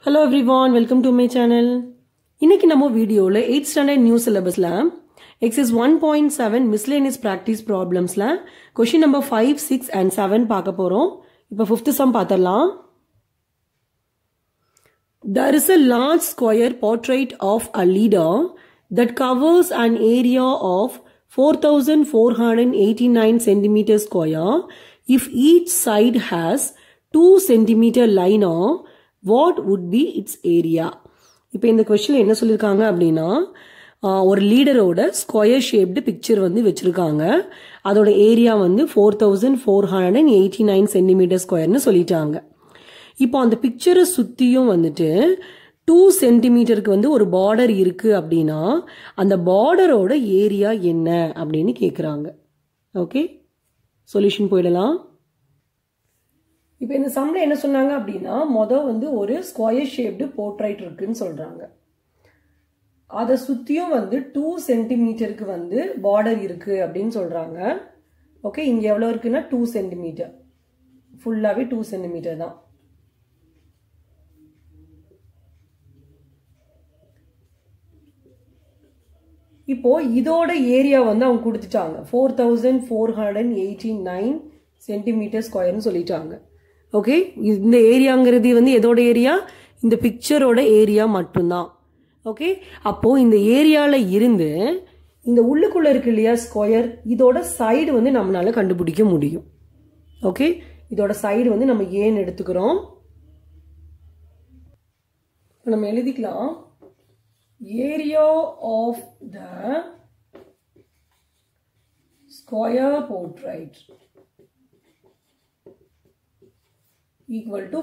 Hello everyone welcome to my channel இன்னைக்கு நம்ம வீடியோவில் எயிட் ஸ்டாண்டர்ட் நியூ சிலபஸில் exercise one point seven miscellaneous practice ப்ராப்ளம்ஸில் question number five six and seven பார்க்க போகிறோம் இப்போ ஃபிஃப்த் சம் பார்த்துடலாம் There is a large square portrait of a leader that covers an area of 4489 centimeter square. If each side has 2 centimeter liner, what would be its area? இப்போ இந்த question என்ன சொல்லியிருக்காங்க அப்படின்னா ஆஹ், ஒரு லீடரோட ஸ்கொயர் ஷேப்டு பிக்சர் வந்து வச்சிருக்காங்க அதோட area வந்து four thousand four hundred and eighty nine centimetre ஸ்கொயர்னு சொல்லிட்டாங்க இப்போ அந்த பிக்சரை சுற்றியும் வந்துட்டு டூ சென்டிமீட்டருக்கு வந்து ஒரு பார்டர் இருக்குது அப்படின்னா அந்த பார்டரோட ஏரியா என்ன அப்படின்னு கேட்குறாங்க ஓகே சொல்யூஷன் போயிடலாம் இப்போ இந்த சம்மில் என்ன சொன்னாங்க அப்படின்னா மொதல் வந்து ஒரு ஸ்கொயர் ஷேப்டு போர்ட்ரைட் இருக்குன்னு சொல்கிறாங்க அதை சுற்றியும் வந்து டூ சென்டிமீட்டருக்கு வந்து பார்டர் இருக்குது அப்படின்னு சொல்கிறாங்க ஓகே இங்கே எவ்வளோ இருக்குன்னா டூ சென்டிமீட்டர் ஃபுல்லாகவே டூ சென்டிமீட்டர் தான் இப்போ இதோட ஏரியா வந்து அவங்க கொடுத்துட்டாங்க four thousand four hundred eighty nine centimetre ஸ்கொயர்னு சொல்லிட்டாங்க ஓகே இந்த ஏரியாங்கிறது வந்து எதோட ஏரியா இந்த பிக்சரோட ஏரியா மட்டும்தான் ஓகே அப்போ இந்த ஏரியாவில் இருந்து இந்த உள்ளுக்குள்ள இருக்கு இல்லையா ஸ்கொயர் இதோட சைடு வந்து நம்மளால கண்டுபிடிக்க முடியும் ஓகே இதோட சைடு வந்து நம்ம ஏன்னு எடுத்துக்கிறோம் இப்ப நம்ம எழுதிக்கலாம் area of the square portrait equal to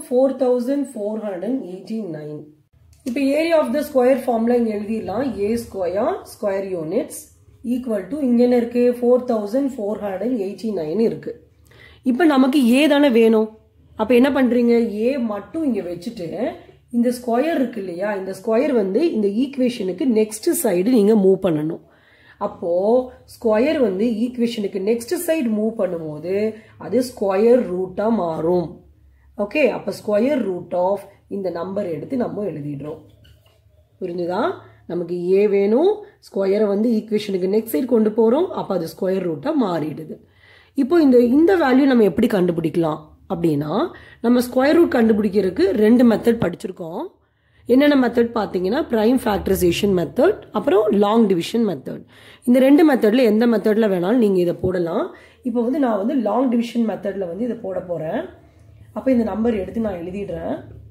4489 இப்போ ஏரியா ஆஃப் த ஸ்கொயர் ஃபார்ம்ல இங்க எழுதிடலாம் a square square units equal to இங்க என்ன இருக்கு four thousand four hundred eighty nine இருக்கு இப்போ நமக்கு ஏ தானே வேணும் அப்போ என்ன பண்றீங்க ஏ மட்டும் இங்க வச்சுட்டு இந்த ஸ்கொயர் இருக்கு இல்லையா இந்த ஸ்கொயர் வந்து இந்த ஈக்குவேஷனுக்கு நெக்ஸ்ட் சைடு நீங்க மூவ் பண்ணணும் அப்போ ஸ்கொயர் வந்து ஈக்குவேஷனுக்கு நெக்ஸ்ட் சைடு மூவ் பண்ணும்போது அது ஸ்கொயர் ரூட்டா மாறும் ஓகே அப்போ ஸ்கொயர் ரூட் ஆஃப் இந்த நம்பர் எடுத்து நம்ம எழுதிடுறோம் புரிஞ்சுதா நமக்கு ஏ வேணும் ஸ்கொயரை வந்து ஈக்குவேஷனுக்கு நெக்ஸ்ட் சைடு கொண்டு போகிறோம் அப்போ அது ஸ்கொயர் ரூட்டாக மாறிடுது இப்போ இந்த இந்த வேல்யூ நம்ம எப்படி கண்டுபிடிக்கலாம் அப்படின்னா நம்ம ஸ்கொயர் ரூட் கண்டுபிடிக்கிறதுக்கு ரெண்டு மெத்தட் படிச்சிருக்கோம் என்னென்ன மெத்தட் பார்த்தீங்கன்னா ப்ரைம் ஃபேக்டரைசேஷன் மெத்தட் அப்புறம் லாங் டிவிஷன் மெத்தட் இந்த ரெண்டு மெத்தடில் எந்த மெத்தடில் வேணாலும் நீங்கள் இதை போடலாம் இப்போ வந்து நான் வந்து லாங் டிவிஷன் மெத்தடில் வந்து இதை போட போகிறேன் அப்போ இந்த நம்பர் எடுத்து நான் எழுதிடுறேன்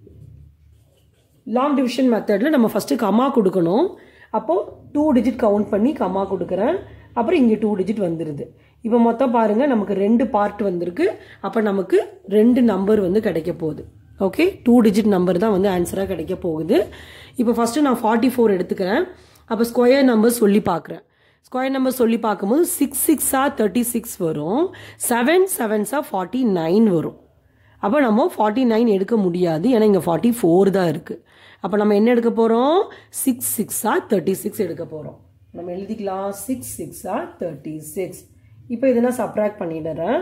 லாங் டிவிஷன் மெத்தடில் நம்ம ஃபஸ்ட்டு கமா கொடுக்கணும் அப்போது டூ டிஜிட் கவுண்ட் பண்ணி கமா கொடுக்குறேன் அப்புறம் இங்கே டூ டிஜிட் வந்துடுது இப்போ மொத்தம் பாருங்கள் நமக்கு ரெண்டு பார்ட் வந்திருக்கு அப்போ நமக்கு ரெண்டு நம்பர் வந்து கிடைக்க போகுது ஓகே டூ டிஜிட் நம்பர் தான் வந்து ஆன்சராக கிடைக்க போகுது இப்போ ஃபஸ்ட்டு நான் ஃபார்ட்டி ஃபோர் எடுத்துக்கிறேன் அப்போ ஸ்கொயர் நம்பர் சொல்லி பார்க்குறேன் ஸ்கொயர் நம்பர் சொல்லி பார்க்கும்போது சிக்ஸ் சிக்ஸாக தேர்ட்டி சிக்ஸ் வரும் செவன் செவன்ஸாக ஃபார்ட்டி நைன் வரும் அப்போ நம்ம ஃபார்ட்டி நைன் எடுக்க முடியாது ஏன்னா இங்கே ஃபார்ட்டி ஃபோர் தான் இருக்குது அப்போ நம்ம என்ன எடுக்க போகிறோம் சிக்ஸ் சிக்ஸாக தேர்ட்டி சிக்ஸ் எடுக்க போகிறோம் நம்ம எழுதிக்கலாம் சிக்ஸ் சிக்ஸாக தேர்ட்டி சிக்ஸ் இப்போ இதை நான் சப்ராக்ட் பண்ணிடுறேன்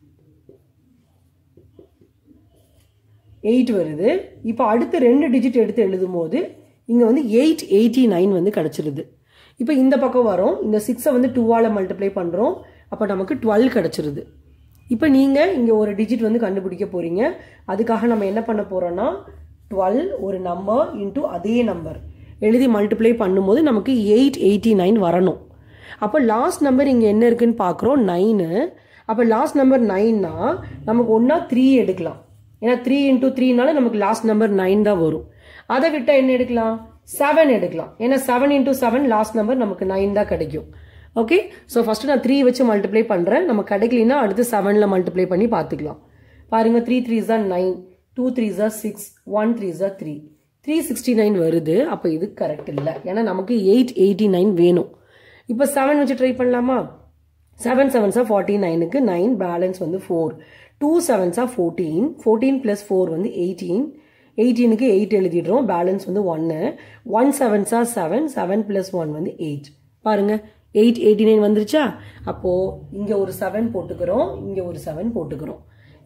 எயிட் வருது இப்போ அடுத்த ரெண்டு டிஜிட் எடுத்து எழுதும் போது இங்கே வந்து எயிட் எயிட்டி நைன் வந்து கிடச்சிருது இப்போ இந்த பக்கம் வரும் இந்த சிக்ஸை வந்து டூவால் மல்டிப்ளை பண்ணுறோம் அப்போ நமக்கு டுவெல் கிடச்சிருது இப்போ நீங்கள் இங்கே ஒரு டிஜிட் வந்து கண்டுபிடிக்க போகிறீங்க அதுக்காக நம்ம என்ன பண்ண போகிறோன்னா டுவெல் ஒரு நம்பர் இன்ட்டு அதே நம்பர் எழுதி மல்டிப்ளை பண்ணும்போது நமக்கு எயிட் எயிட்டி நைன் வரணும் அப்போ லாஸ்ட் நம்பர் இங்கே என்ன இருக்குன்னு பார்க்குறோம் நைனு அப்போ லாஸ்ட் நம்பர் நைன்னா நமக்கு ஒன்றா த்ரீ எடுக்கலாம் ஏன்னா த்ரீ இன்ட்டு த்ரீனால நமக்கு லாஸ்ட் நம்பர் நைன் தான் வரும் அதை விட்டால் என்ன எடுக்கலாம் செவன் எடுக்கலாம் ஏன்னா seven into seven last number நமக்கு நைன் தான் கிடைக்கும் ஓகே ஸோ ஃபஸ்ட்டு நான் த்ரீ வச்சு மல்டிப்ளை பண்ணுறேன் நம்ம கிடைக்கலனா அடுத்து செவனில் மல்டிப்ளை பண்ணி பார்த்துக்கலாம் பாருங்கள் த்ரீ த்ரீ ஜா நைன் டூ த்ரீ ஜா சிக்ஸ் ஒன் த்ரீ ஜா த்ரீ த்ரீ சிக்ஸ்டி நைன் வருது அப்போ இது கரெக்ட் இல்லை ஏன்னா நமக்கு எயிட் எயிட்டி நைன் வேணும் இப்போ செவன் வச்சு ட்ரை பண்ணலாமா செவன் செவன்ஸாக ஃபார்ட்டி நைனுக்கு நைன் பேலன்ஸ் வந்து ஃபோர் டூ செவன்ஸாக ஃபோர்டீன் ஃபோர்டீன் ப்ளஸ் ஃபோர் வந்து எயிட்டீன் எயிட்டீனுக்கு எயிட் எழுதிடுறோம் பேலன்ஸ் வந்து ஒன்று ஒன் செவன்ஸாக செவன் செவன் ப்ளஸ் ஒன் வந்து எயிட் பாருங்க எயிட் எயிட்டி நைன் வந்துருச்சா அப்போது இங்கே ஒரு செவன் போட்டுக்கிறோம் இங்கே ஒரு செவன் போட்டுக்கிறோம்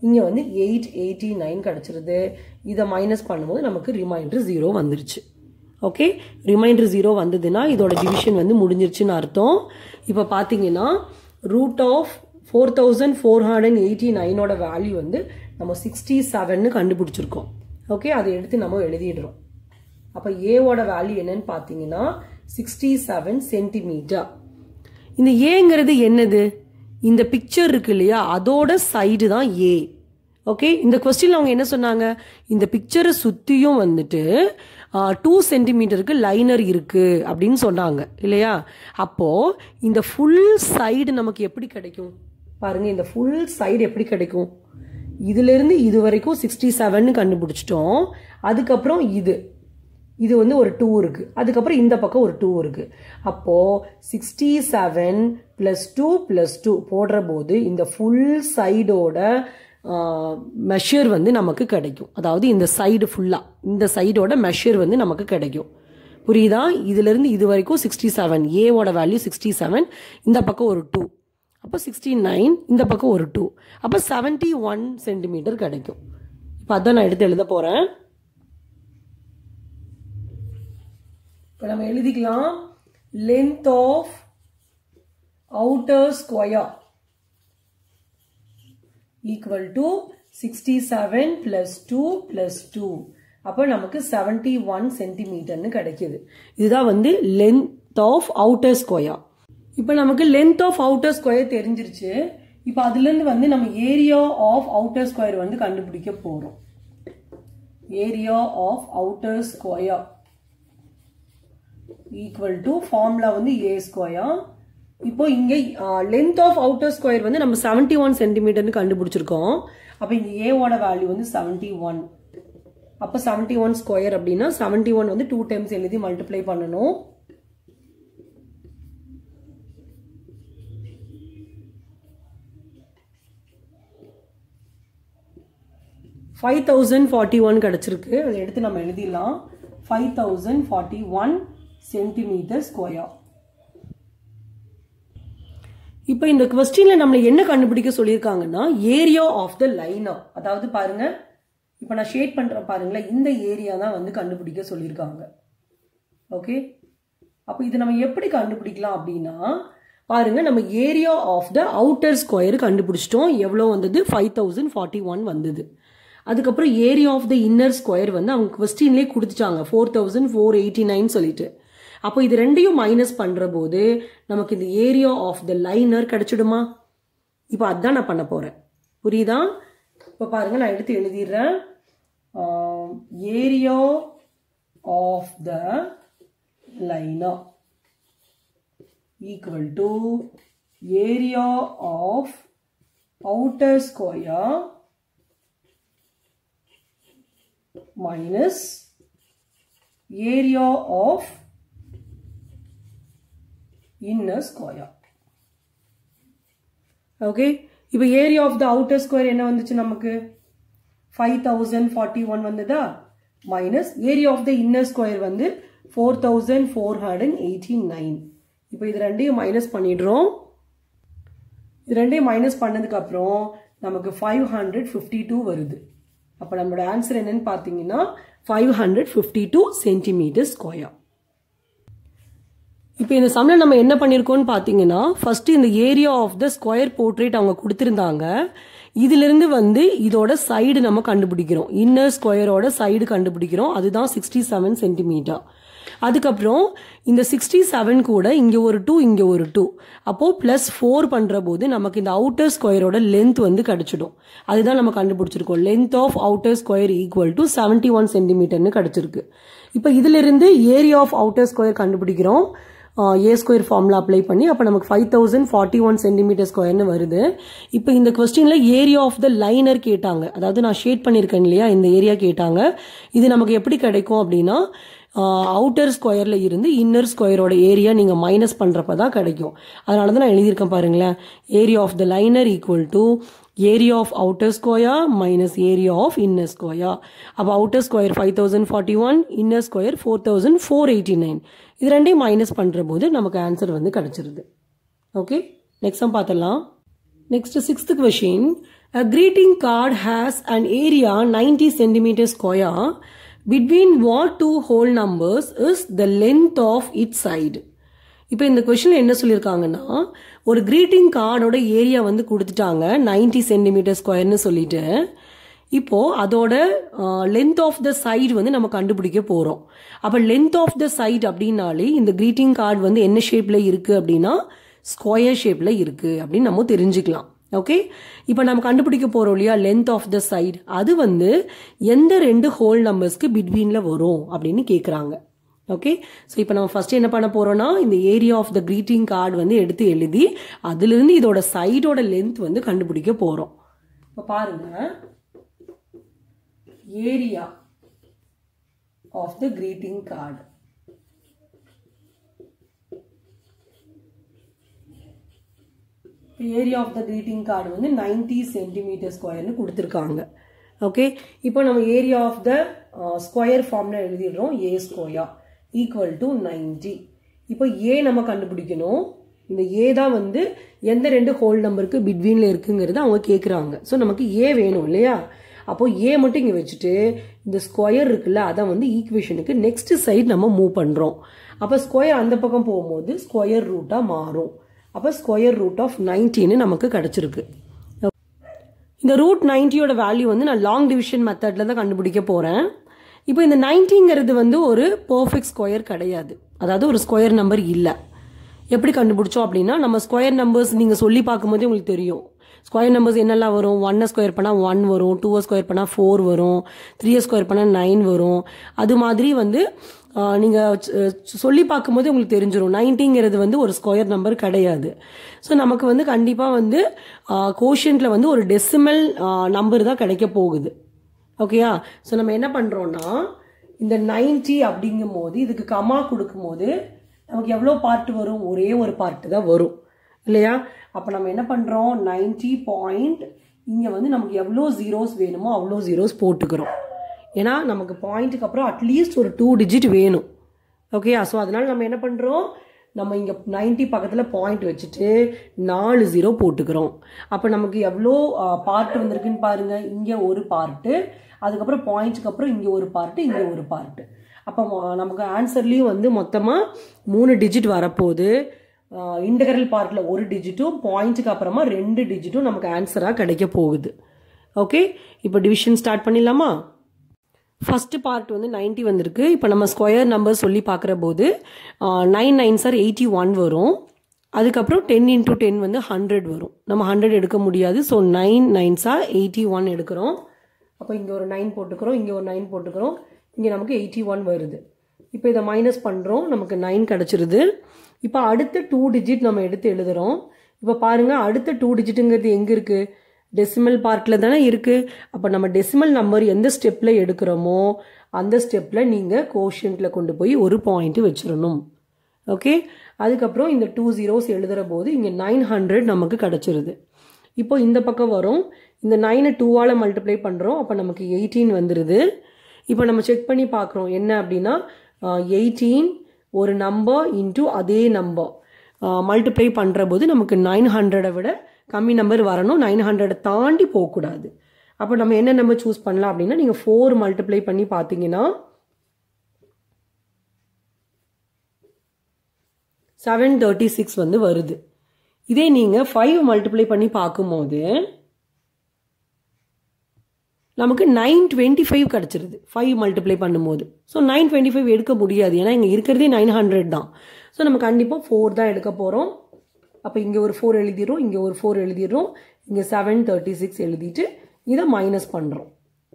இங்கே வந்து எயிட் எயிட்டி நைன் கிடச்சிருது இதை மைனஸ் பண்ணும்போது நமக்கு ரிமைண்டர் ஜீரோ வந்துருச்சு ஓகே ரிமைண்டர் ஜீரோ வந்ததுன்னா இதோட டிவிஷன் வந்து முடிஞ்சிருச்சுன்னு அர்த்தம் இப்போ பார்த்தீங்கன்னா root of four thousand four hundred eighty நைனோட வேல்யூ வந்து நம்ம சிக்ஸ்டி செவன்னு கண்டுபிடிச்சிருக்கோம் ஓகே அதை எடுத்து நம்ம எழுதிடுறோம் அப்போ ஏவோட வேல்யூ என்னன்னு பார்த்தீங்கன்னா சிக்ஸ்டி செவன் சென்டிமீட்டர் இந்த ஏங்கிறது என்னது இந்த பிக்சர் இருக்கு இல்லையா அதோட சைடு தான் ஏ ஓகே இந்த கொஸ்டின் அவங்க என்ன சொன்னாங்க இந்த பிக்சரை சுற்றியும் வந்துட்டு டூ சென்டிமீட்டருக்கு லைனர் இருக்கு அப்படின்னு சொன்னாங்க இல்லையா அப்போ இந்த ஃபுல் சைடு நமக்கு எப்படி கிடைக்கும் பாருங்க இந்த ஃபுல் சைடு எப்படி கிடைக்கும் இதுலேருந்து இது வரைக்கும் சிக்ஸ்டி செவன் கண்டுபிடிச்சிட்டோம் அதுக்கப்புறம் இது இது வந்து ஒரு டூ இருக்கு அதுக்கப்புறம் இந்த பக்கம் ஒரு டூ இருக்கு அப்போ sixty seven plus two plus two போடுற போது இந்த ஃபுல் சைடோட மெஷர் வந்து நமக்கு கிடைக்கும் அதாவது இந்த சைடு ஃபுல்லாக இந்த சைடோட மெஷர் வந்து நமக்கு கிடைக்கும் புரியுதா இதுலேருந்து இது வரைக்கும் சிக்ஸ்டி செவன் ஏவோட வேல்யூ சிக்ஸ்டி செவன் இந்த பக்கம் ஒரு டூ அப்போ சிக்ஸ்டி நைன் இந்த பக்கம் ஒரு டூ அப்போ செவன்ட்டி ஒன் சென்டிமீட்டர் கிடைக்கும் இப்போ அதான் நான் எடுத்து எழுத போகிறேன் இப்போ நம்ம எழுதிக்கலாம் length of outer square equal to sixty seven plus two plus two அப்போ நமக்கு செவன்டி ஒன் சென்டிமீட்டர்னு கிடைக்குது இதுதான் வந்து லென்த் ஆஃப் அவுட்டர் ஸ்கொயர் இப்போ நமக்கு லென்த் ஆஃப் அவுட்டர் ஸ்கொயர் தெரிஞ்சிருச்சு இப்போ அதுலேருந்து வந்து நம்ம ஏரியா ஆஃப் அவுட்டர் ஸ்கொயர் வந்து கண்டுபிடிக்க போகிறோம் area of outer square equal to formula வந்து ஏ ஸ்கொயர் இப்போ இங்கே லென்த் ஆஃப் அவுட்டர் ஸ்கொயர் வந்து நம்ம செவன்டி ஒன் சென்டிமீட்டர்னு கண்டுபிடிச்சிருக்கோம் அப்போ இங்கே ஏவோட வேல்யூ வந்து செவன்டி ஒன் அப்போ செவன்டி ஒன் ஸ்கொயர் அப்படின்னா செவன்டி ஒன் வந்து டூ டைம்ஸ் எழுதி மல்டிப்ளை பண்ணணும் ஃபைவ் தௌசண்ட் ஃபார்ட்டி ஒன் கிடச்சிருக்கு அதை எடுத்து நம்ம எழுதிடலாம் five thousand forty one centimetre square இப்போ இந்த கொஸ்டின்ல நம்மளை என்ன கண்டுபிடிக்க சொல்லியிருக்காங்கன்னா ஏரியா ஆஃப் த லைனா அதாவது பாருங்க இப்போ நான் ஷேட் பண்றேன் பாருங்களேன் இந்த ஏரியா தான் வந்து கண்டுபிடிக்க சொல்லியிருக்காங்க ஓகே அப்போ இது நம்ம எப்படி கண்டுபிடிக்கலாம் அப்படின்னா பாருங்க நம்ம area of the outer square கண்டுபிடிச்சிட்டோம் எவ்வளோ வந்தது ஃபைவ் தௌசண்ட் ஃபார்ட்டி ஒன் வந்தது அதுக்கப்புறம் area of the inner square வந்து அவங்க கொஸ்டின்லேயே கொடுத்துட்டாங்க four thousand four eighty nine சொல்லிட்டு அப்போ இது ரெண்டையும் மைனஸ் பண்ணுற போது நமக்கு இந்த ஏரியா ஆஃப் த லைனர் கிடைச்சிடுமா இப்போ அதுதான் நான் பண்ண போகிறேன் புரியுதா இப்போ பாருங்க நான் எடுத்து எழுதிடுறேன் area of the liner equal to area of outer square minus area of inner square okay இப்போ area of the outer square என்ன வந்துச்சு நமக்கு ஃபைவ் தௌசண்ட் ஃபார்ட்டி ஒன் வந்ததா minus area of the inner square வந்து four thousand four hundred eighty nine இப்போ இது ரெண்டையும் minus பண்ணிடுறோம் இது ரெண்டையும் மைனஸ் பண்ணதுக்கு அப்புறம் நமக்கு ஃபைவ் ஹண்ட்ரட் ஃபிஃப்டி டூ வருது அப்போ நம்மளோட ஆன்சர் என்னன்னு பார்த்தீங்கன்னா five hundred fifty two centimetre square இப்போ இந்த சம்மில் நம்ம என்ன பண்ணியிருக்கோம்னு பார்த்தீங்கன்னா ஃபர்ஸ்ட் இந்த area of the square portrait அவங்க கொடுத்துருந்தாங்க இதிலிருந்து வந்து இதோட சைடு நம்ம கண்டுபிடிக்கிறோம் இன்னர் ஸ்கொயரோட சைடு கண்டுபிடிக்கிறோம் அதுதான் சிக்ஸ்டி செவன் சென்டிமீட்டர் அதுக்கப்புறம் இந்த சிக்ஸ்டி செவன் கூட இங்கே ஒரு டூ இங்கே ஒரு டூ அப்போது ப்ளஸ் ஃபோர் பண்ணுற போது நமக்கு இந்த அவுட்டர் ஸ்கொயரோட லென்த் வந்து கிடச்சிடும் அதுதான் நம்ம கண்டுபிடிச்சிருக்கோம் length of outer square equal to seventy one சென்டிமீட்டர்னு கிடச்சிருக்கு இப்போ இதிலிருந்து ஏரியா ஆஃப் அவுட்டர் ஸ்கொயர் கண்டுபிடிக்கிறோம் ஏ ஸ்கொயர் ஃபார்முலா அப்ளை பண்ணி அப்போ நமக்கு five thousand forty one centimetre ஸ்கொயர்னு வருது இப்போ இந்த கொஸ்டினில் ஏரியா ஆஃப் த லைனர் கேட்டாங்க அதாவது நான் ஷேட் பண்ணியிருக்கேன் இல்லையா இந்த ஏரியா கேட்டாங்க இது நமக்கு எப்படி கிடைக்கும் அப்படின்னா அவுட்டர் ஸ்கொயரில் இருந்து இன்னர் ஸ்கொயரோட ஏரியா நீங்கள் மைனஸ் பண்ணுறப்ப தான் கிடைக்கும் அதனால தான் நான் எழுதியிருக்கேன் பாருங்களேன் area of the liner equal to area of outer square minus area of inner square அப்போ outer square five thousand forty one inner square four thousand four eighty nine இது ரெண்டையும் மைனஸ் பண்ணுற போது நமக்கு ஆன்சர் வந்து கிடச்சிருது ஓகே நெக்ஸ்ட் பார்த்துடலாம் next sixth question A greeting card has an area 90 centimeter square. Between what two whole numbers is the length of its side? இப்போ இந்த கொஷினில் என்ன சொல்லியிருக்காங்கன்னா ஒரு greeting கார்டோட ஏரியா வந்து கொடுத்துட்டாங்க 90 சென்டிமீட்டர் ஸ்கொயர்னு சொல்லிட்டு இப்போ அதோட லென்த் ஆஃப் த சைடு வந்து நம்ம கண்டுபிடிக்க போகிறோம் அப்போ லென்த் ஆஃப் த சைடு அப்படின்னாலே இந்த greeting கார்டு வந்து என்ன ஷேப்பில் இருக்குது அப்படின்னா ஸ்கொயர் ஷேப்பில் இருக்குது அப்படின்னு நம்ம தெரிஞ்சுக்கலாம் ஓகே இப்போ நம்ம கண்டுபிடிக்க போகிறோம் இல்லையா லென்த் ஆஃப் த சைடு அது வந்து எந்த ரெண்டு ஹோல் நம்பர்ஸ்க்கு பிட்வீனில் வரும் அப்படின்னு கேட்குறாங்க ஓகே ஸோ இப்போ நம்ம ஃபர்ஸ்ட் என்ன பண்ண போறோம்னா இந்த area of the greeting card வந்து எடுத்து எழுதி அதிலிருந்து இதோட சைடோட லென்த் வந்து கண்டுபிடிக்க போறோம் இப்போ பாருங்க area of the greeting card area of the greeting card வந்து 90 சென்டிமீட்டர் ஸ்கொயர்னு கொடுத்துருக்காங்க ஓகே இப்போ நம்ம ஏரியா ஆஃப் த ஸ்கொயர் ஃபார்ம்ல எழுதிடுறோம் a square equal to ninety இப்போ ஏ நம்ம கண்டுபிடிக்கணும் இந்த ஏ தான் வந்து எந்த ரெண்டு ஹோல் நம்பருக்கு பிட்வீனில் இருக்குங்கிறது அவங்க கேட்குறாங்க ஸோ நமக்கு ஏ வேணும் இல்லையா அப்போ ஏ மட்டும் இங்கே வச்சுட்டு இந்த ஸ்கொயர் இருக்குல்ல அதை வந்து ஈக்குவேஷனுக்கு நெக்ஸ்ட் சைடு நம்ம மூவ் பண்ணுறோம் அப்போ ஸ்கொயர் அந்த பக்கம் போகும்போது ஸ்கொயர் ரூட்டாக மாறும் அப்போ ஸ்கொயர் ரூட் ஆஃப் நைன்டீன்னு நமக்கு கிடச்சிருக்கு இந்த ரூட் நைன்ட்டியோட வேல்யூ வந்து நான் லாங் டிவிஷன் மெத்தடில் தான் கண்டுபிடிக்க போகிறேன் இப்போ இந்த நைன்ட்டிங்கிறது வந்து ஒரு பர்ஃபெக்ட் ஸ்கொயர் கிடையாது அதாவது ஒரு ஸ்கொயர் நம்பர் இல்லை எப்படி கண்டுபிடிச்சோம் அப்படின்னா நம்ம ஸ்கொயர் நம்பர்ஸ் நீங்கள் சொல்லி பார்க்கும்போதே உங்களுக்கு தெரியும் ஸ்கொயர் நம்பர்ஸ் என்னெல்லாம் வரும் ஒன்னை ஸ்கொயர் பண்ணால் ஒன் வரும் டூவை ஸ்கொயர் பண்ணால் ஃபோர் வரும் த்ரீயை ஸ்கொயர் பண்ணால் நைன் வரும் அது மாதிரி வந்து நீங்கள் சொல்லி பார்க்கும்போது உங்களுக்கு தெரிஞ்சிடும் நைன்ட்டிங்கிறது வந்து ஒரு ஸ்கொயர் நம்பர் கிடையாது ஸோ நமக்கு வந்து கண்டிப்பாக வந்து கோஷன்ட்டில் வந்து ஒரு டெசிமல் நம்பர் தான் கிடைக்க போகுது ஓகேயா ஸோ நம்ம என்ன பண்ணுறோன்னா இந்த நைன்ட்டி அப்படிங்கும் போது இதுக்கு கமா கொடுக்கும் போது நமக்கு எவ்வளோ பார்ட் வரும் ஒரே ஒரு பார்ட்டு தான் வரும் இல்லையா அப்போ நம்ம என்ன பண்ணுறோம் நைன்ட்டி பாயிண்ட் இங்கே வந்து நமக்கு எவ்வளோ ஜீரோஸ் வேணுமோ அவ்வளோ ஜீரோஸ் போட்டுக்கிறோம் ஏன்னா நமக்கு பாயிண்ட்டுக்கு அப்புறம் அட்லீஸ்ட் ஒரு டூ டிஜிட் வேணும் ஓகேயா ஸோ அதனால நம்ம என்ன பண்ணுறோம் நம்ம இங்கே நைன்ட்டி பக்கத்தில் பாயிண்ட் வச்சுட்டு நாலு ஜீரோ போட்டுக்கிறோம் அப்போ நமக்கு எவ்வளோ பார்ட் வந்திருக்குன்னு பாருங்க இங்கே ஒரு பார்ட்டு அதுக்கப்புறம் பாயிண்ட்ஸ்க்கு அப்புறம் இங்கே ஒரு பார்ட்டு இங்கே ஒரு பார்ட்டு அப்போ நமக்கு ஆன்சர்லேயும் வந்து மொத்தமாக மூணு டிஜிட் வரப்போகுது இன்டகரல் பார்ட்டில் ஒரு டிஜிட்டும் பாயிண்ட்டுக்கு அப்புறமா ரெண்டு டிஜிட்டும் நமக்கு ஆன்சராக கிடைக்க போகுது ஓகே இப்போ டிவிஷன் ஸ்டார்ட் பண்ணிடலாமா ஃபஸ்ட்டு பார்ட் வந்து நைன்ட்டி வந்திருக்கு இப்போ நம்ம ஸ்கொயர் நம்பர் சொல்லி பார்க்குற போது நைன் நைன் சார் எயிட்டி ஒன் வரும் அதுக்கப்புறம் டென் இன்டூ டென் வந்து ஹண்ட்ரட் வரும் நம்ம ஹண்ட்ரட் எடுக்க முடியாது ஸோ நைன் நைன் சார் எயிட்டி ஒன் எடுக்கிறோம் அப்போ இங்கே ஒரு நைன் போட்டுக்கிறோம் இங்கே ஒரு நைன் போட்டுக்கிறோம் இங்கே நமக்கு எயிட்டி ஒன் வருது இப்போ இதை மைனஸ் பண்ணுறோம் நமக்கு நைன் கிடச்சிருது இப்போ அடுத்த டூ டிஜிட் நம்ம எடுத்து எழுதுகிறோம் இப்போ பாருங்கள் அடுத்த டூ டிஜிட்டுங்கிறது எங்கே இருக்குது டெசிமல் பார்ட்டில் தானே இருக்குது அப்போ நம்ம டெசிமல் நம்பர் எந்த ஸ்டெப்பில் எடுக்கிறோமோ அந்த ஸ்டெப்பில் நீங்கள் கோஷன்ட்டில் கொண்டு போய் ஒரு பாயிண்ட்டு வச்சிடணும் ஓகே அதுக்கப்புறம் இந்த டூ ஜீரோஸ் எழுதுகிற போது இங்கே நைன் ஹண்ட்ரட் நமக்கு கிடச்சிருது இப்போ இந்த பக்கம் வரும் இந்த நைனை டூவால் மல்டிப்ளை பண்ணுறோம் அப்போ நமக்கு எயிட்டீன் வந்துடுது இப்போ நம்ம செக் பண்ணி பார்க்குறோம் என்ன அப்படின்னா எயிட்டீன் ஒரு நம்பர் இன்ட்டு அதே நம்பர் மல்டிப்ளை பண்ணுற போது நமக்கு நைன் ஹண்ட்ரடை விட கம்மி நம்பர் வரணும் நைன் ஹண்ட்ரடை தாண்டி போகக்கூடாது அப்போ நம்ம என்ன நம்பர் சூஸ் பண்ணலாம் அப்படின்னா நீங்கள் ஃபோர் மல்டிப்ளை பண்ணி பார்த்தீங்கன்னா செவன் தேர்ட்டி சிக்ஸ் வந்து வருது இதே நீங்கள் ஃபைவ் மல்டிப்ளை பண்ணி பார்க்கும்போது நமக்கு நைன் டுவெண்ட்டி ஃபைவ் கிடச்சிருது ஃபைவ் மல்டிப்ளை பண்ணும்போது ஸோ நைன் டுவெண்ட்டி ஃபைவ் எடுக்க முடியாது ஏன்னா இங்கே இருக்கிறதே நைன் ஹண்ட்ரட் தான் ஸோ நம்ம கண்டிப்பாக ஃபோர் தான் எடுக்க போகிறோம் அப்போ இங்கே ஒரு ஃபோர் எழுதிடுறோம் இங்கே ஒரு ஃபோர் எழுதிடுறோம் இங்கே செவன் தேர்ட்டி சிக்ஸ் எழுதிட்டு இதை மைனஸ் பண்ணுறோம்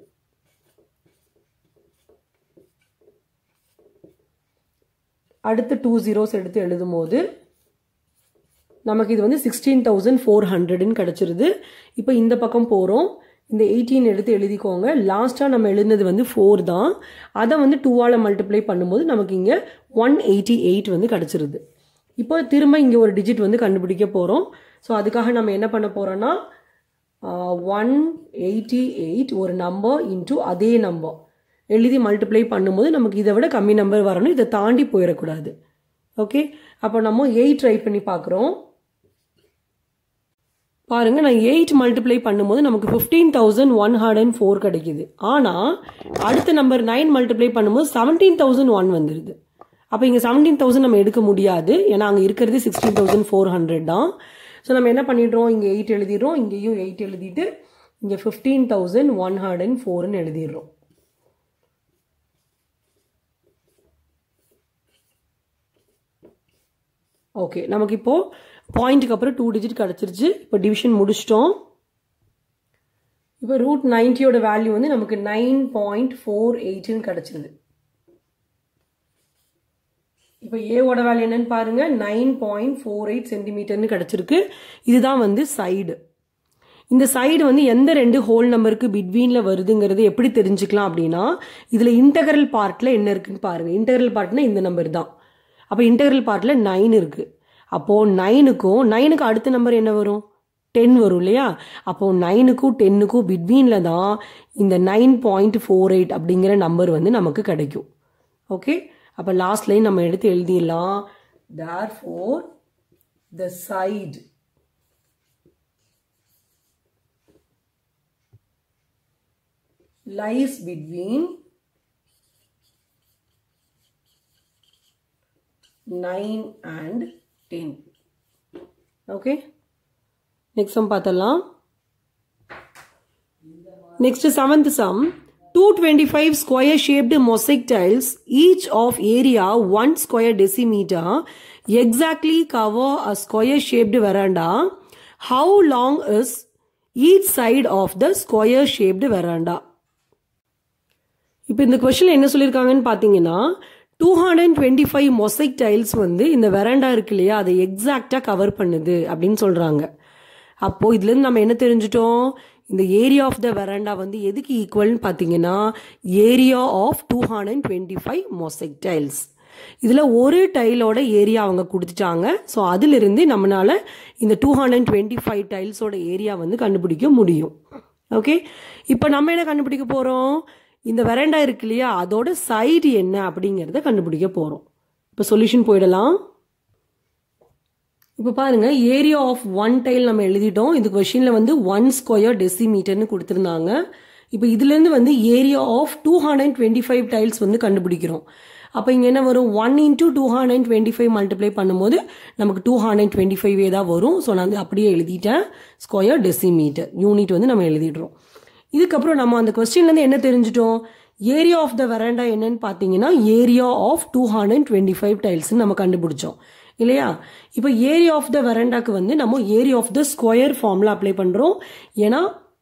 அடுத்து டூ ஜீரோஸ் எடுத்து எழுதும் போது நமக்கு இது வந்து சிக்ஸ்டீன் தௌசண்ட் ஃபோர் ஹண்ட்ரட்னு கிடச்சிருது இப்போ இந்த பக்கம் போகிறோம் இந்த எயிட்டீன் எடுத்து எழுதிக்கோங்க லாஸ்ட்டாக நம்ம எழுதுனது வந்து ஃபோர் தான் அதை வந்து டூவால் மல்டிப்ளை பண்ணும்போது நமக்கு இங்கே ஒன் எயிட்டி எயிட் வந்து கிடச்சிருது இப்போ திரும்ப இங்கே ஒரு டிஜிட் வந்து கண்டுபிடிக்க போகிறோம் ஸோ அதுக்காக நம்ம என்ன பண்ண போகிறோன்னா ஒன் எயிட்டி எயிட் ஒரு நம்பர் இன்ட்டு அதே நம்பர் எழுதி மல்டிப்ளை பண்ணும்போது நமக்கு இதை விட கம்மி நம்பர் வரணும் இதை தாண்டி போயிடக்கூடாது ஓகே அப்போ நம்ம எயிட் ட்ரை பண்ணி பார்க்குறோம் பாருங்க நான் எயிட் மல்டிப்ளை பண்ணும்போது நமக்கு fifteen thousand one hundred and four கிடைக்குது ஆனால் அடுத்த நம்பர் நைன் மல்டிப்ளை பண்ணும்போது செவன்டீன் தௌசண்ட் ஒன் வந்துடுது அப்போ இங்கே செவன்டீன் தௌசண்ட் நம்ம எடுக்க முடியாது ஏன்னா அங்கே இருக்கிறது சிக்ஸ்டீன் தௌசண்ட் ஃபோர் ஹண்ட்ரட் தான் ஸோ நம்ம என்ன பண்ணிடுறோம் இங்கே எயிட் எழுதிடுறோம் இங்கேயும் எயிட் எழுதிட்டு இங்கே fifteen thousand one hundred and ஃபோர்னு எழுதிடுறோம் ஓகே நமக்கு இப்போ பாயிண்ட்டுக்கு அப்புறம் டூ டிஜிட் கிடச்சிருச்சு இப்போ டிவிஷன் முடிச்சிட்டோம் இப்போ ரூட் நைன்ட்டியோட வேல்யூ வந்து நமக்கு நைன் பாயிண்ட் ஃபோர் எயிட்னு கிடச்சிருது இப்போ ஏவோட வேல்யூ என்னன்னு பாருங்க நைன் பாயிண்ட் ஃபோர் எயிட் சென்டிமீட்டர்னு கிடச்சிருக்கு இதுதான் வந்து சைடு இந்த சைடு வந்து எந்த ரெண்டு ஹோல் நம்பருக்கு பிட்வீனில் வருதுங்கிறது எப்படி தெரிஞ்சுக்கலாம் அப்படின்னா இதில் இன்டகரல் பார்ட்டில் என்ன இருக்குன்னு பாருங்க இன்டகரல் பார்ட்னா இந்த நம்பர் தான் அப்போ இன்டகரல் பார்ட்டில் நைன் இருக்குது அப்போது நைனுக்கும் நைனுக்கு அடுத்த நம்பர் என்ன வரும் டென் வரும் இல்லையா அப்போது நைனுக்கும் டென்னுக்கும் பிட்வீனில் தான் இந்த நைன் பாயிண்ட் ஃபோர் எயிட் அப்படிங்கிற நம்பர் வந்து நமக்கு கிடைக்கும் ஓகே அப்போ லாஸ்ட் லைன் நம்ம எடுத்து எழுதிடலாம் therefore the side lies between 9 and 10 okay next sum பார்த்தலாம் next seventh sum 225 square shaped mosaic tiles each of area 1 square decimeter exactly cover a square shaped veranda how long is each side of the square shaped veranda இப்போ இந்த கொஷினில் என்ன சொல்லியிருக்காங்கன்னு பார்த்தீங்கன்னா two hundred twenty five mosaic tiles வந்து இந்த veranda இருக்கு இல்லையா அதை எக்ஸாக்டாக கவர் பண்ணுது அப்படின்னு சொல்கிறாங்க அப்போது இதுலேருந்து நம்ம என்ன தெரிஞ்சிட்டோம் இந்த ஏரியா ஆஃப் த வெராண்டா வந்து எதுக்கு ஈக்குவல்னு பார்த்தீங்கன்னா area of two hundred twenty five mosaic tiles இதில் ஒரு டைலோட ஏரியா அவங்க கொடுத்துட்டாங்க ஸோ அதிலிருந்து நம்மளால் இந்த டூ ஹண்ட்ரட் டுவெண்ட்டி ஃபைவ் டைல்ஸோட ஏரியா வந்து கண்டுபிடிக்க முடியும் ஓகே இப்போ நம்ம என்ன கண்டுபிடிக்க போகிறோம் இந்த வெரண்டா இருக்கு இல்லையா அதோட சைடு என்ன அப்படிங்கிறத கண்டுபிடிக்க போகிறோம் இப்போ சொல்யூஷன் போயிடலாம் இப்போ பாருங்க ஏரியா ஆஃப் ஒன் டைல் நம்ம எழுதிட்டோம் இது கொஷினில் வந்து ஒன் ஸ்கொயர் டெசிமீட்டர்னு கொடுத்துருந்தாங்க இப்போ இதுலேருந்து வந்து area of two hundred twenty five tiles வந்து கண்டுபிடிக்கிறோம் அப்போ இங்கே என்ன வரும் one into two hundred twenty five multiply பண்ணும்போது நமக்கு டூ ஹண்ட்ரட் டுவெண்ட்டி ஃபைவ் தான் வரும் ஸோ நான் வந்து அப்படியே எழுதிட்டேன் ஸ்கொயர் டெசிமீட்டர் யூனிட் வந்து நம்ம எழுதிடுறோம் இதுக்கப்புறம் நம்ம அந்த கொஸ்டின்லேருந்து என்ன தெரிஞ்சிட்டோம் ஏரியா ஆஃப் த வெராண்டா என்னன்னு பார்த்தீங்கன்னா area of two hundred twenty five டைல்ஸ்னு நம்ம கண்டுபிடிச்சோம் இல்லையா இப்போ ஏரியா ஆஃப் த வெராண்டாக்கு வந்து நம்ம ஏரியா ஆஃப் த ஸ்கொயர் ஃபார்மில் அப்ளை பண்ணுறோம் ஏன்னா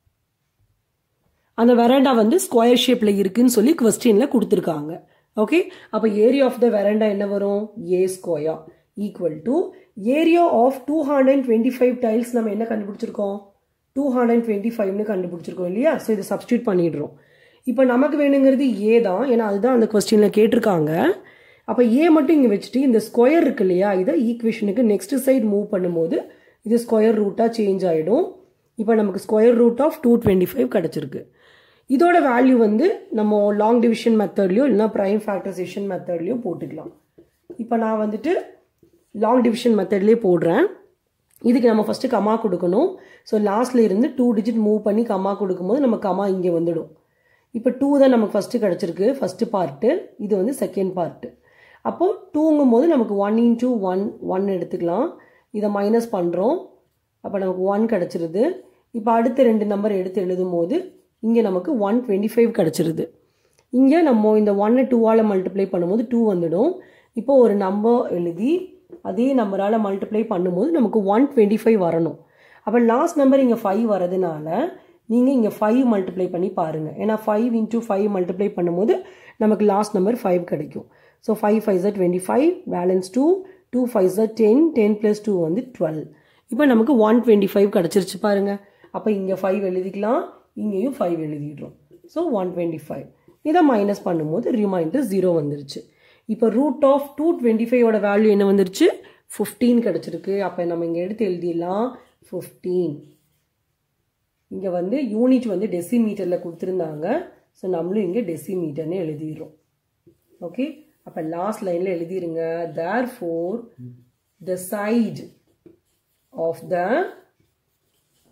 அந்த வெராண்டா வந்து ஸ்கொயர் ஷேப்பில் இருக்குன்னு சொல்லி கொஸ்டினில் கொடுத்துருக்காங்க ஓகே அப்போ ஏரியா ஆஃப் த வெராண்டா என்ன வரும் a square equal to area of two hundred twenty five tiles நம்ம என்ன கண்டுபிடிச்சிருக்கோம் டூ ஹண்ட்ரட் டுவெண்ட்டி ஃபைவ்னு கண்டுபிடிச்சிருக்கோம் இல்லையா ஸோ இதை சப்ஸ்டியூட் பண்ணிடுறோம் இப்போ நமக்கு வேணுங்கிறது ஏ தான் ஏன்னா அதுதான் அந்த கொஸ்டினில் கேட்டிருக்காங்க அப்போ ஏ மட்டும் இங்கே வச்சுட்டு இந்த ஸ்கொயர் இருக்கு இல்லையா இதை ஈக்குவேஷனுக்கு நெக்ஸ்ட் சைடு மூவ் பண்ணும்போது இது ஸ்கொயர் ரூட்டாக சேஞ்ச் ஆகிடும் இப்போ நமக்கு square root of two twenty five கிடச்சிருக்கு இதோட வேல்யூ வந்து நம்ம லாங் டிவிஷன் மெத்தட்லையோ இல்லைனா ப்ரைம் ஃபேக்டரைசேஷன் மெத்தட்லையோ போட்டுக்கலாம் இப்போ நான் வந்துட்டு லாங் டிவிஷன் மெத்தட்லேயே போடுறேன் இதுக்கு நம்ம ஃபஸ்ட்டு கமா கொடுக்கணும் ஸோ லாஸ்ட்ல இருந்து டூ டிஜிட் மூவ் பண்ணி கமா கொடுக்கும்போது நம்ம கமா இங்கே வந்துடும் இப்போ டூ தான் நமக்கு ஃபஸ்ட்டு கிடச்சிருக்கு ஃபஸ்ட்டு பார்ட்டு இது வந்து செகண்ட் பார்ட்டு அப்போது டூங்கும் போது நமக்கு ஒன் இன்டூ ஒன் ஒன் எடுத்துக்கலாம் இதை மைனஸ் பண்ணுறோம் அப்போ நமக்கு ஒன் கிடச்சிருது இப்போ அடுத்த ரெண்டு நம்பர் எடுத்து எழுதும் போது இங்கே நமக்கு ஒன் டுவெண்ட்டி ஃபைவ் கிடச்சிருது இங்கே நம்ம இந்த ஒன்னை டூவால் மல்டிப்ளை பண்ணும்போது டூ வந்துடும் இப்போ ஒரு நம்பர் எழுதி அதே நம்பரால் மல்டிப்ளை பண்ணும்போது நமக்கு ஒன் டுவெண்ட்டி ஃபைவ் வரணும் அப்போ லாஸ்ட் நம்பர் இங்கே ஃபைவ் வரதுனால நீங்கள் இங்கே ஃபைவ் மல்டிப்ளை பண்ணி பாருங்கள் ஏன்னா ஃபைவ் இன்ட்டு ஃபைவ் மல்டிப்ளை பண்ணும்போது நமக்கு லாஸ்ட் நம்பர் ஃபைவ் கிடைக்கும் ஸோ ஃபைவ் ஃபைவ் ஜர் twenty five balance two two five ஜர் டென் டென் ப்ளஸ் டூ வந்து டுவெல் இப்போ நமக்கு ஒன் டுவெண்ட்டி ஃபைவ் கிடச்சிருச்சு பாருங்கள் அப்போ இங்கே ஃபைவ் எழுதிக்கலாம் இங்கேயும் ஃபைவ் எழுதிடுறோம் ஸோ ஒன் டுவெண்ட்டி ஃபைவ் இதை மைனஸ் பண்ணும்போது ரிமைண்டர் ஜீரோ வந்துருச்சு இப்போ ரூட் ஆஃப் டூ டுவெண்ட்டி ஃபைவோட வேல்யூ என்ன வந்துருச்சு ஃபிஃப்டீன் கிடச்சிருக்கு அப்போ நம்ம இங்கே எடுத்து எழுதிடலாம் ஃபிஃப்டீன் இங்கே வந்து யூனிட் வந்து டெசிமீட்டரில் கொடுத்துருந்தாங்க ஸோ நம்மளும் இங்கே டெசிமீட்டர்னு எழுதிடுறோம் ஓகே அப்போ லாஸ்ட் லைனில் எழுதிருங்க therefore the side of the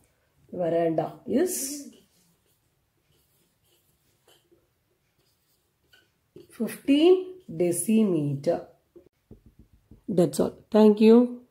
veranda is 15 decimeter. That's all. Thank you.